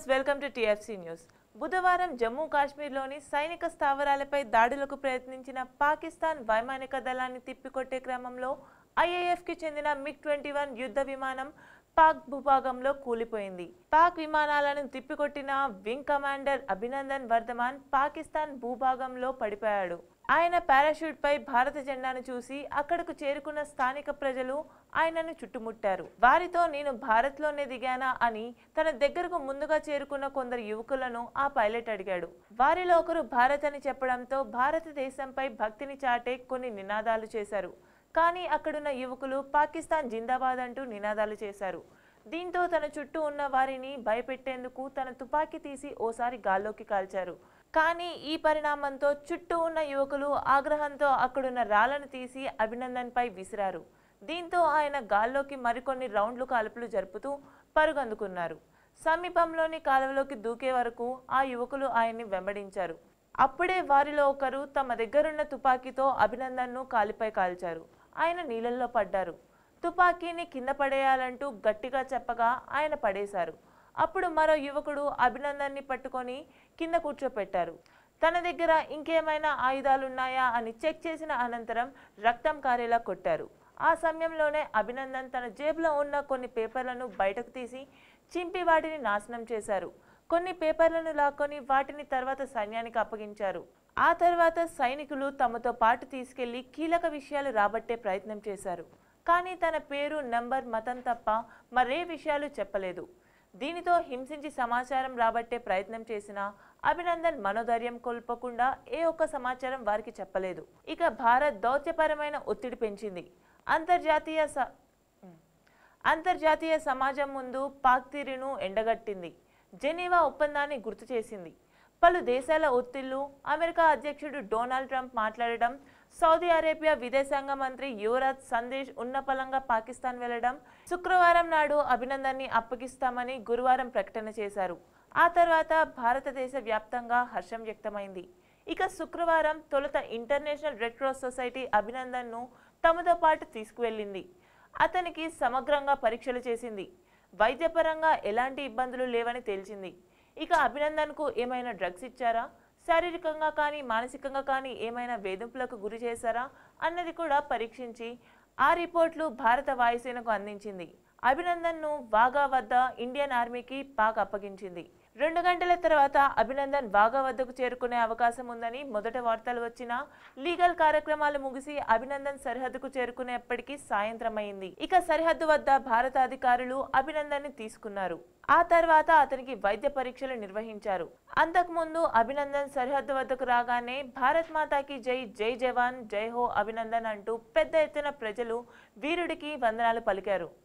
viewers welcome to TFC news బుధవారం జమ్మూ కాశ్మీర్లోని సైనిక స్థావరాలపై దాడులకు ప్రయత్నించిన పాకిస్తాన్ వైమానిక దళాన్ని తిప్పికొట్టే క్రమంలో ఐఏఎఫ్కి చెందిన మిగ్ ట్వంటీ వన్ యుద్ధ విమానం పాక్ భూభాగంలో కూలిపోయింది పాక్ విమానాలను తిప్పికొట్టిన వింగ్ కమాండర్ అభినందన్ వర్ధమాన్ పాకిస్తాన్ భూభాగంలో పడిపోయాడు ఆయన పారాషూట్ పై భారత జెండాను చూసి అక్కడకు చేరుకున్న స్థానిక ప్రజలు ఆయనను చుట్టుముట్టారు వారితో నేను భారత్లోనే దిగానా అని తన దగ్గరకు ముందుగా చేరుకున్న కొందరు యువకులను ఆ పైలట్ అడిగాడు వారిలో ఒకరు భారత్ అని చెప్పడంతో భారతదేశంపై భక్తిని చాటే కొన్ని నినాదాలు చేశారు కానీ అక్కడున్న యువకులు పాకిస్తాన్ జిందాబాద్ అంటూ నినాదాలు చేశారు దీంతో తన చుట్టూ ఉన్న వారిని భయపెట్టేందుకు తన తుపాకీ తీసి ఓసారి గాల్లోకి కాల్చారు కానీ ఈ పరిణామంతో చుట్టూ ఉన్న యువకులు ఆగ్రహంతో అక్కడున్న రాళ్లను తీసి అభినందన్పై విసిరారు దీంతో ఆయన గాల్లోకి మరికొన్ని రౌండ్లు కాల్పులు జరుపుతూ పరుగందుకున్నారు సమీపంలోని కాలువలోకి దూకే వరకు ఆ యువకులు ఆయన్ని వెంబడించారు అప్పుడే వారిలో ఒకరు తమ దగ్గరున్న తుపాకీతో అభినందన్ను కాలిపై కాల్చారు ఆయన నీళ్ళల్లో పడ్డారు తుపాకీని కింద పడేయాలంటూ గట్టిగా చెప్పగా ఆయన పడేశారు అప్పుడు మరో యువకుడు అభినందన్ని పట్టుకొని కింద కూర్చోపెట్టారు తన దగ్గర ఇంకేమైనా ఆయుధాలున్నాయా అని చెక్ చేసిన అనంతరం రక్తం కారేలా కొట్టారు ఆ సమయంలోనే అభినందన్ తన జేబులో ఉన్న కొన్ని పేపర్లను బయటకు తీసి చింపి వాటిని నాశనం చేశారు కొన్ని పేపర్లను లాక్కొని వాటిని తర్వాత సైన్యానికి అప్పగించారు ఆ తర్వాత సైనికులు తమతో పాటు తీసుకెళ్లి కీలక విషయాలు రాబట్టే ప్రయత్నం చేశారు కానీ తన పేరు నంబర్ మతం తప్ప మరే విషయాలు చెప్పలేదు దీనితో హింసించి సమాచారం రాబట్టే ప్రయత్నం చేసిన అభినందన్ మనోధైర్యం కోల్పోకుండా ఏ ఒక్క సమాచారం వారికి చెప్పలేదు ఇక భారత్ దౌత్యపరమైన ఒత్తిడి పెంచింది అంతర్జాతీయ స అంతర్జాతీయ సమాజం ముందు పాక్ తీరును ఎండగట్టింది జెనీవా ఒప్పందాన్ని గుర్తు చేసింది పలు దేశాల ఒత్తిళ్లు అమెరికా అధ్యక్షుడు డొనాల్డ్ ట్రంప్ మాట్లాడడం సౌదీ అరేబియా విదేశాంగ మంత్రి యువరాజ్ సందేశ్ ఉన్నపలంగా పాకిస్తాన్ వెళ్లడం శుక్రవారం నాడు అభినందన్ని అప్పగిస్తామని గురువారం ప్రకటన చేశారు ఆ తర్వాత భారతదేశ వ్యాప్తంగా హర్షం వ్యక్తమైంది ఇక శుక్రవారం తొలుత ఇంటర్నేషనల్ రెడ్ క్రాస్ సొసైటీ అభినందన్ను తమతో పాటు తీసుకువెళ్ళింది అతనికి సమగ్రంగా పరీక్షలు చేసింది వైద్యపరంగా ఎలాంటి ఇబ్బందులు లేవని తేల్చింది ఇక అభినందన్కు ఏమైనా డ్రగ్స్ ఇచ్చారా శారీరకంగా కానీ మానసికంగా కానీ ఏమైనా వేధింపులకు గురి చేశారా అన్నది కూడా పరీక్షించి ఆ రిపోర్ట్లు భారత వాయుసేనకు అందించింది అభినందన్ను వాగా వద్ద ఇండియన్ ఆర్మీకి పాక్ అప్పగించింది రెండు గంటల తర్వాత అభినందన్ వాగా వద్దకు చేరుకునే అవకాశం ఉందని మొదట వార్తలు వచ్చినా లీగల్ కార్యక్రమాలు ముగిసి అభినందన్ సరిహద్దుకు చేరుకునేప్పటికీ సాయంత్రం అయింది ఇక సరిహద్దు వద్ద భారత అధికారులు అభినందన్ ని తీసుకున్నారు ఆ తర్వాత అతనికి వైద్య పరీక్షలు నిర్వహించారు అంతకుముందు అభినందన్ సరిహద్దు వద్దకు రాగానే భారత్ మాతాకి జై జై జవాన్ జై హో అభినందన్ అంటూ పెద్ద ఎత్తున ప్రజలు వీరుడికి వందనాలు పలికారు